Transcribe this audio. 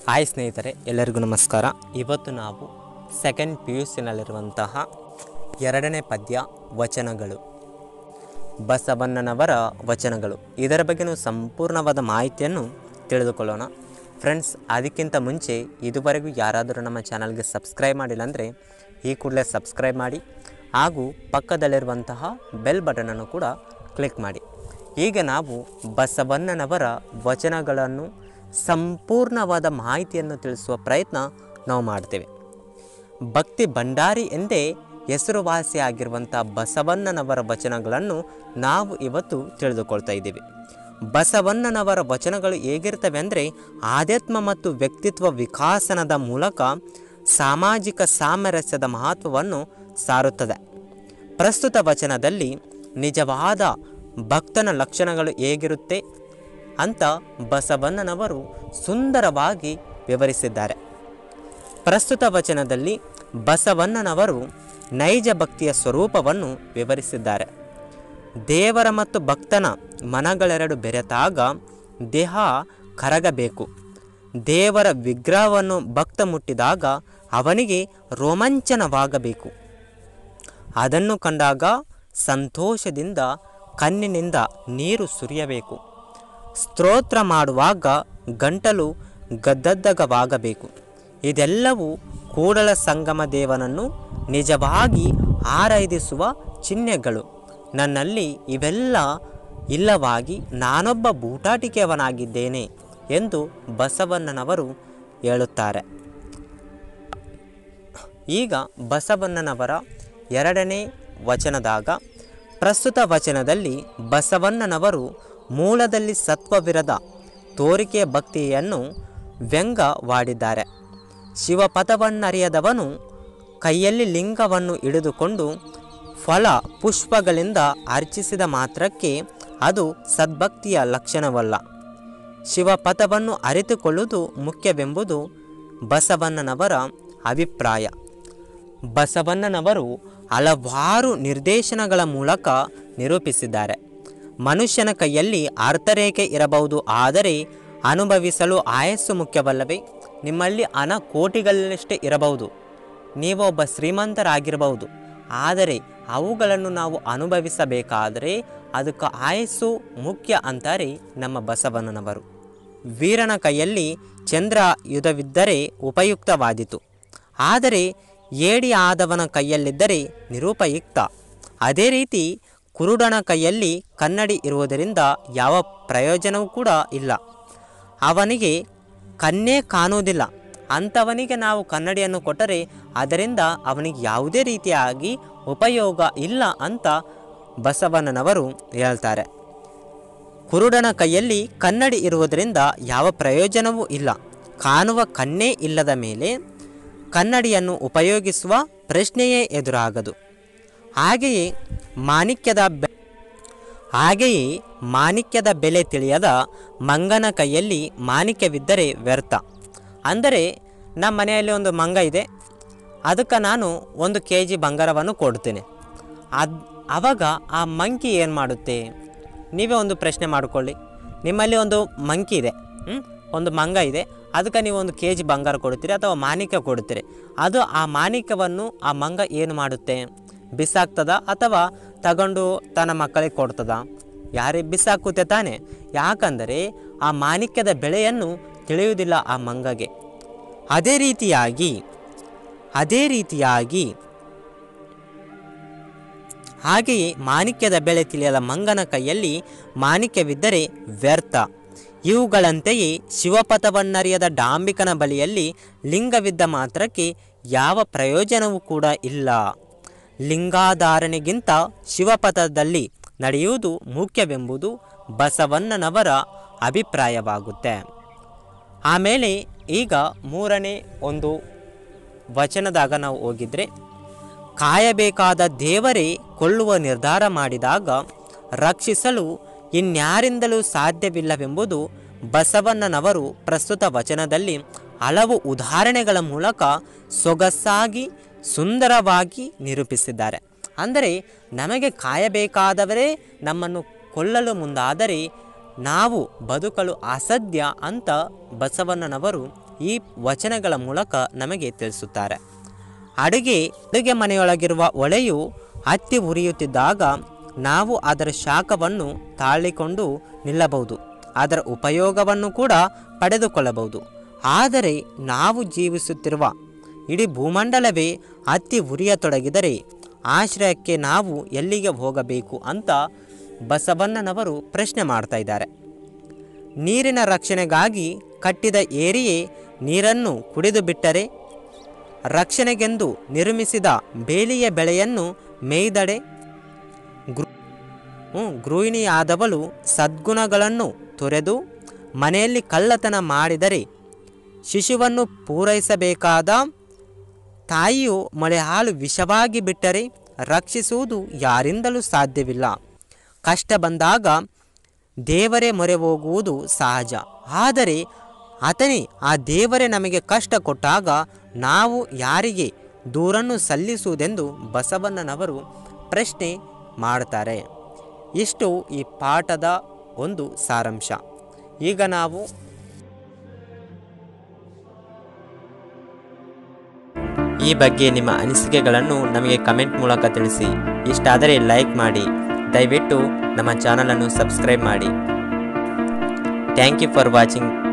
Hi ಸ್ನೇಹಿತರೆ ಎಲ್ಲರಿಗೂ ನಮಸ್ಕಾರ ಇವತ್ತು ನಾವು ಸೆಕೆಂಡ್ ಪಿ ಯು ಸಿನಲ್ಲಿರುವಂತಹ ಎರಡನೇ ಪದ್ಯ ವಚನಗಳು ಬಸವಣ್ಣನವರ ವಚನಗಳು ಇದರ ಬಗ್ಗೆ ನಾವು ಸಂಪೂರ್ಣವಾದ ಮಾಹಿತಿಯನ್ನು ತಿಳಿದುಕೊಳ್ಳೋಣ ಫ್ರೆಂಡ್ಸ್ ಅದಕ್ಕಿಂತ ಮುಂಚೆ ಇದುವರೆಗೂ ಯಾರಾದರೂ ನಮ್ಮ ಚಾನಲ್ಗೆ ಸಬ್ಸ್ಕ್ರೈಬ್ ಮಾಡಿಲ್ಲ ಅಂದರೆ ಈ ಕೂಡಲೇ ಸಬ್ಸ್ಕ್ರೈಬ್ ಮಾಡಿ ಹಾಗೂ ಪಕ್ಕದಲ್ಲಿರುವಂತಹ ಬೆಲ್ ಬಟನನ್ನು ಕೂಡ ಕ್ಲಿಕ್ ಮಾಡಿ ಈಗ ನಾವು ಬಸವಣ್ಣನವರ ವಚನಗಳನ್ನು ಸಂಪೂರ್ಣವಾದ ಮಾಹಿತಿಯನ್ನು ತಿಳಿಸುವ ಪ್ರಯತ್ನ ನಾವು ಮಾಡ್ತೇವೆ ಭಕ್ತಿ ಭಂಡಾರಿ ಎಂದೇ ಹೆಸರುವಾಸಿಯಾಗಿರುವಂಥ ಬಸವಣ್ಣನವರ ವಚನಗಳನ್ನು ನಾವು ಇವತ್ತು ತಿಳಿದುಕೊಳ್ತಾ ಇದ್ದೀವಿ ಬಸವಣ್ಣನವರ ವಚನಗಳು ಹೇಗಿರ್ತವೆ ಅಂದರೆ ಆಧ್ಯಾತ್ಮ ಮತ್ತು ವ್ಯಕ್ತಿತ್ವ ವಿಕಾಸನದ ಮೂಲಕ ಸಾಮಾಜಿಕ ಸಾಮರಸ್ಯದ ಮಹತ್ವವನ್ನು ಸಾರುತ್ತದೆ ಪ್ರಸ್ತುತ ವಚನದಲ್ಲಿ ನಿಜವಾದ ಭಕ್ತನ ಲಕ್ಷಣಗಳು ಹೇಗಿರುತ್ತೆ ಅಂತ ಬಸವಣ್ಣನವರು ಸುಂದರವಾಗಿ ವಿವರಿಸಿದ್ದಾರೆ ಪ್ರಸ್ತುತ ವಚನದಲ್ಲಿ ಬಸವಣ್ಣನವರು ನೈಜ ಭಕ್ತಿಯ ಸ್ವರೂಪವನ್ನು ವಿವರಿಸಿದ್ದಾರೆ ದೇವರ ಮತ್ತು ಭಕ್ತನ ಮನಗಳೆರಡು ಬೆರೆತಾಗ ದೇಹ ಕರಗಬೇಕು ದೇವರ ವಿಗ್ರಹವನ್ನು ಭಕ್ತ ಮುಟ್ಟಿದಾಗ ಅವನಿಗೆ ರೋಮಾಂಚನವಾಗಬೇಕು ಅದನ್ನು ಕಂಡಾಗ ಸಂತೋಷದಿಂದ ಕಣ್ಣಿನಿಂದ ನೀರು ಸುರಿಯಬೇಕು ಸ್ತೋತ್ರ ಮಾಡುವಾಗ ಗಂಟಲು ಗದ್ದದ್ದಗವಾಗಬೇಕು ಇದೆಲ್ಲವೂ ಕೂಡಲ ಸಂಗಮ ದೇವನನ್ನು ನಿಜವಾಗಿ ಆರಾಧಿಸುವ ಚಿಹ್ನೆಗಳು ನನ್ನಲ್ಲಿ ಇವೆಲ್ಲ ಇಲ್ಲವಾಗಿ ನಾನೊಬ್ಬ ಬೂಟಾಟಿಕೆಯವನಾಗಿದ್ದೇನೆ ಎಂದು ಬಸವಣ್ಣನವರು ಹೇಳುತ್ತಾರೆ ಈಗ ಬಸವಣ್ಣನವರ ಎರಡನೇ ವಚನದಾಗ ಪ್ರಸ್ತುತ ವಚನದಲ್ಲಿ ಬಸವಣ್ಣನವರು ಮೂಲದಲ್ಲಿ ಸತ್ವವಿರದ ತೋರಿಕೆ ಭಕ್ತಿಯನ್ನು ವ್ಯಂಗ್ಯವಾಡಿದ್ದಾರೆ ಶಿವಪಥವನ್ನರಿಯದವನು ಕೈಯಲ್ಲಿ ಲಿಂಗವನ್ನು ಹಿಡಿದುಕೊಂಡು ಫಲ ಪುಷ್ಪಗಳಿಂದ ಅರ್ಚಿಸಿದ ಮಾತ್ರಕ್ಕೆ ಅದು ಸದ್ಭಕ್ತಿಯ ಲಕ್ಷಣವಲ್ಲ ಶಿವಪಥವನ್ನು ಅರಿತುಕೊಳ್ಳುವುದು ಮುಖ್ಯವೆಂಬುದು ಬಸವಣ್ಣನವರ ಅಭಿಪ್ರಾಯ ಬಸವಣ್ಣನವರು ಹಲವಾರು ನಿರ್ದೇಶನಗಳ ಮೂಲಕ ನಿರೂಪಿಸಿದ್ದಾರೆ ಮನುಷ್ಯನ ಕೈಯಲ್ಲಿ ಅರ್ಥರೇಖೆ ಇರಬಹುದು ಆದರೆ ಅನುಭವಿಸಲು ಆಯಸ್ಸು ಮುಖ್ಯವಲ್ಲವೇ ನಿಮ್ಮಲ್ಲಿ ಹಣ ಕೋಟಿಗಳಷ್ಟೇ ಇರಬಹುದು ನೀವು ಒಬ್ಬ ಶ್ರೀಮಂತರಾಗಿರಬಹುದು ಆದರೆ ಅವುಗಳನ್ನು ನಾವು ಅನುಭವಿಸಬೇಕಾದರೆ ಅದಕ್ಕೆ ಆಯಸ್ಸು ಮುಖ್ಯ ಅಂತಾರೆ ನಮ್ಮ ಬಸವಣ್ಣನವರು ವೀರನ ಕೈಯಲ್ಲಿ ಚಂದ್ರ ಯುಧವಿದ್ದರೆ ಉಪಯುಕ್ತವಾದಿತು ಆದರೆ ಏಡಿ ಆದವನ ಕೈಯಲ್ಲಿದ್ದರೆ ನಿರುಪಯುಕ್ತ ಅದೇ ರೀತಿ ಕುರುಡನ ಕೈಯಲ್ಲಿ ಕನ್ನಡಿ ಇರುವುದರಿಂದ ಯಾವ ಪ್ರಯೋಜನವೂ ಕೂಡ ಇಲ್ಲ ಅವನಿಗೆ ಕಣ್ಣೇ ಕಾಣುವುದಿಲ್ಲ ಅಂಥವನಿಗೆ ನಾವು ಕನ್ನಡಿಯನ್ನು ಕೊಟ್ಟರೆ ಅದರಿಂದ ಅವನಿಗೆ ಯಾವುದೇ ರೀತಿಯಾಗಿ ಉಪಯೋಗ ಇಲ್ಲ ಅಂತ ಬಸವಣ್ಣನವರು ಹೇಳ್ತಾರೆ ಕುರುಡನ ಕೈಯಲ್ಲಿ ಕನ್ನಡಿ ಇರುವುದರಿಂದ ಯಾವ ಪ್ರಯೋಜನವೂ ಇಲ್ಲ ಕಾಣುವ ಕಣ್ಣೇ ಇಲ್ಲದ ಮೇಲೆ ಕನ್ನಡಿಯನ್ನು ಉಪಯೋಗಿಸುವ ಪ್ರಶ್ನೆಯೇ ಎದುರಾಗದು ಹಾಗೆಯೇ ಮಾಣಿಕ್ಯದ ಬೆ ಹಾಗೆಯೇ ಮಾಣಿಕ್ಯದ ಬೆಲೆ ತಿಳಿಯದ ಮಂಗನ ಕೈಯಲ್ಲಿ ಮಾಣಿಕ್ಯವಿದ್ದರೆ ವ್ಯರ್ಥ ಅಂದರೆ ನಮ್ಮ ಮನೆಯಲ್ಲಿ ಒಂದು ಮಂಗ ಇದೆ ಅದಕ್ಕೆ ನಾನು ಒಂದು ಕೆ ಜಿ ಬಂಗಾರವನ್ನು ಕೊಡ್ತೀನಿ ಅದು ಆವಾಗ ಆ ಮಂಕಿ ಏನು ಮಾಡುತ್ತೆ ನೀವೇ ಒಂದು ಪ್ರಶ್ನೆ ಮಾಡಿಕೊಳ್ಳಿ ನಿಮ್ಮಲ್ಲಿ ಒಂದು ಮಂಕಿ ಇದೆ ಹ್ಮ್? ಒಂದು ಮಂಗ ಇದೆ ಅದಕ್ಕೆ ನೀವು ಒಂದು ಕೆ ಜಿ ಬಂಗಾರ ಕೊಡ್ತೀರಿ ಅಥವಾ ಮಾಣಿಕ್ಯ ಕೊಡ್ತೀರಿ ಅದು ಆ ಮಾಣಿಕ್ಯವನ್ನು ಆ ಮಂಗ ಏನು ಮಾಡುತ್ತೆ ಬಿಸಾಕ್ತದ ಅಥವಾ ತಗೊಂಡು ತನ್ನ ಮಕ್ಕಳಿಗೆ ಕೊಡ್ತದ ಯಾರಿಗೆ ಬಿಸಾಕುತ್ತೆ ತಾನೆ ಯಾಕಂದರೆ ಆ ಮಾಣಿಕ್ಯದ ಬೆಳೆಯನ್ನು ತಿಳಿಯುವುದಿಲ್ಲ ಆ ಮಂಗಗೆ ಅದೇ ರೀತಿಯಾಗಿ ಅದೇ ರೀತಿಯಾಗಿ ಹಾಗೆಯೇ ಮಾಣಿಕ್ಯದ ಬೆಳೆ ತಿಳಿಯದ ಮಂಗನ ಕೈಯಲ್ಲಿ ಮಾಣಿಕ್ಯವಿದ್ದರೆ ವ್ಯರ್ಥ ಇವುಗಳಂತೆಯೇ ಶಿವಪಥವನ್ನರಿಯದ ಡಾಂಬಿಕನ ಬಳಿಯಲ್ಲಿ ಲಿಂಗವಿದ್ದ ಮಾತ್ರಕ್ಕೆ ಯಾವ ಪ್ರಯೋಜನವೂ ಕೂಡ ಇಲ್ಲ ಲಿಂಗಾಧಾರಣೆಗಿಂತ ಶಿವಪಥದಲ್ಲಿ ನಡೆಯುವುದು ಮುಖ್ಯವೆಂಬುದು ಬಸವಣ್ಣನವರ ಅಭಿಪ್ರಾಯವಾಗುತ್ತೆ ಆಮೇಲೆ ಈಗ ಮೂರನೇ ಒಂದು ವಚನದಾಗ ನಾವು ಹೋಗಿದ್ರೆ ಕಾಯಬೇಕಾದ ದೇವರೇ ಕೊಳ್ಳುವ ನಿರ್ಧಾರ ಮಾಡಿದಾಗ ರಕ್ಷಿಸಲು ಇನ್ಯಾರಿಂದಲೂ ಸಾಧ್ಯವಿಲ್ಲವೆಂಬುದು ಬಸವಣ್ಣನವರು ಪ್ರಸ್ತುತ ವಚನದಲ್ಲಿ ಹಲವು ಉದಾಹರಣೆಗಳ ಮೂಲಕ ಸೊಗಸಾಗಿ ಸುಂದರವಾಗಿ ನಿರೂಪಿಸಿದ್ದಾರೆ ಅಂದರೆ ನಮಗೆ ಕಾಯಬೇಕಾದವರೇ ನಮ್ಮನ್ನು ಕೊಲ್ಲಲು ಮುಂದಾದರೆ ನಾವು ಬದುಕಲು ಅಸಾಧ್ಯ ಅಂತ ಬಸವಣ್ಣನವರು ಈ ವಚನಗಳ ಮೂಲಕ ನಮಗೆ ತಿಳಿಸುತ್ತಾರೆ ಅಡುಗೆ ಅಡುಗೆ ಮನೆಯೊಳಗಿರುವ ಒಳೆಯು ಹತ್ತಿ ಉರಿಯುತ್ತಿದ್ದಾಗ ನಾವು ಅದರ ಶಾಖವನ್ನು ತಾಳಿಕೊಂಡು ನಿಲ್ಲಬಹುದು ಅದರ ಉಪಯೋಗವನ್ನು ಕೂಡ ಪಡೆದುಕೊಳ್ಳಬಹುದು ಆದರೆ ನಾವು ಜೀವಿಸುತ್ತಿರುವ ಇಡೀ ಭೂಮಂಡಲವೇ ಹತ್ತಿ ಉರಿಯತೊಡಗಿದರೆ ಆಶ್ರಯಕ್ಕೆ ನಾವು ಎಲ್ಲಿಗೆ ಹೋಗಬೇಕು ಅಂತ ಬಸವಣ್ಣನವರು ಪ್ರಶ್ನೆ ಮಾಡ್ತಾ ಇದ್ದಾರೆ ನೀರಿನ ರಕ್ಷಣೆಗಾಗಿ ಕಟ್ಟಿದ ಏರಿಯೇ ನೀರನ್ನು ಕುಡಿದು ಬಿಟ್ಟರೆ ರಕ್ಷಣೆಗೆಂದು ನಿರ್ಮಿಸಿದ ಬೇಲಿಯ ಬೆಳೆಯನ್ನು ಮೇಯ್ದಡೆ ಗೃ ಹ್ಮ್, ಗೃಹಿಣಿಯಾದವಳು ಸದ್ಗುಣಗಳನ್ನು ತೊರೆದು ಮನೆಯಲ್ಲಿ ಕಳ್ಳತನ ಮಾಡಿದರೆ ಶಿಶುವನ್ನು ಪೂರೈಸಬೇಕಾದ ತಾಯಿಯು ಮೊಳೆಹಾಲು ವಿಷವಾಗಿ ಬಿಟ್ಟರೆ ರಕ್ಷಿಸುವುದು ಯಾರಿಂದಲೂ ಸಾಧ್ಯವಿಲ್ಲ ಕಷ್ಟ ಬಂದಾಗ ದೇವರೇ ಮೊರೆ ಹೋಗುವುದು ಸಹಜ ಆದರೆ ಆತನೇ ಆ ದೇವರೇ ನಮಗೆ ಕಷ್ಟ ಕೊಟ್ಟಾಗ ನಾವು ಯಾರಿಗೆ ದೂರನ್ನು ಸಲ್ಲಿಸುವುದೆಂದು ಬಸವಣ್ಣನವರು ಪ್ರಶ್ನೆ ಮಾಡ್ತಾರೆ ಇಷ್ಟು ಈ ಪಾಠದ ಒಂದು ಸಾರಾಂಶ ಈಗ ನಾವು ಈ ಬಗ್ಗೆ ನಿಮ್ಮ ಅನಿಸಿಕೆಗಳನ್ನು ನಮಗೆ ಕಮೆಂಟ್ ಮೂಲಕ ತಿಳಿಸಿ ಇಷ್ಟಾದರೆ ಲೈಕ್ ಮಾಡಿ ದಯವಿಟ್ಟು ನಮ್ಮ ಚಾನಲನ್ನು ಸಬ್ಸ್ಕ್ರೈಬ್ ಮಾಡಿ ಥ್ಯಾಂಕ್ ಯು ಫಾರ್ ವಾಚಿಂಗ್